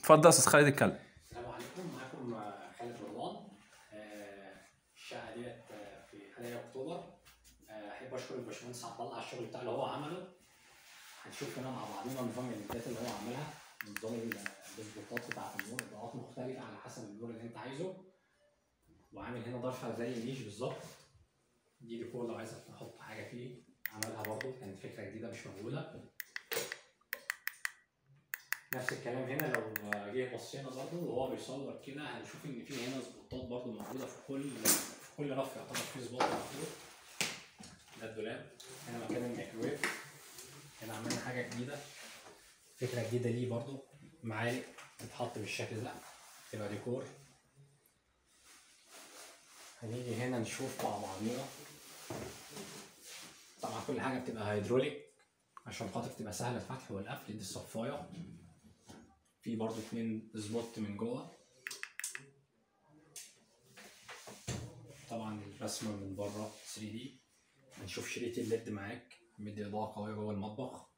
اتفضل يا استاذ خالد اتكلم السلام عليكم معاكم آه، خالد رمضان آه، الشقه ديت آه، في حدائق اكتوبر آه، احب اشكر الباشمهندس عبد الله على الشغل بتاع اللي هو عمله هنشوف هنا مع بعضينا نظام الإعدادات اللي هو عاملها نظام ال- السبوتات بتاعت النور اضاءات مختلفه على حسب النور اللي انت عايزه وعامل هنا ضرفه زي النيش بالظبط دي ديكور لو عايز تحط حاجه فيه عملها برضه كانت فكره جديده مش موجوده نفس الكلام هنا لو جه بصينا برضه وهو بيصور كده هنشوف ان في هنا سبوتات برضه موجوده في كل في كل رف يعتبر فيه سبوت محطوط ده الدولاب هنا مكان الميكرويف هنا عملنا حاجه جديده فكره جديده ليه برضه معالق تتحط بالشكل ده تبقى ديكور هنيجي هنا نشوف مع بعضينا طبعا كل حاجه بتبقى هيدروليك عشان خاطر تبقى سهله الفتح والقفل دي الصفايه في برضو اتنين سبوت من جوه طبعا الرسمة من بره 3 دي هنشوف شريط الليد معاك مدي إضاءة قوية جوه المطبخ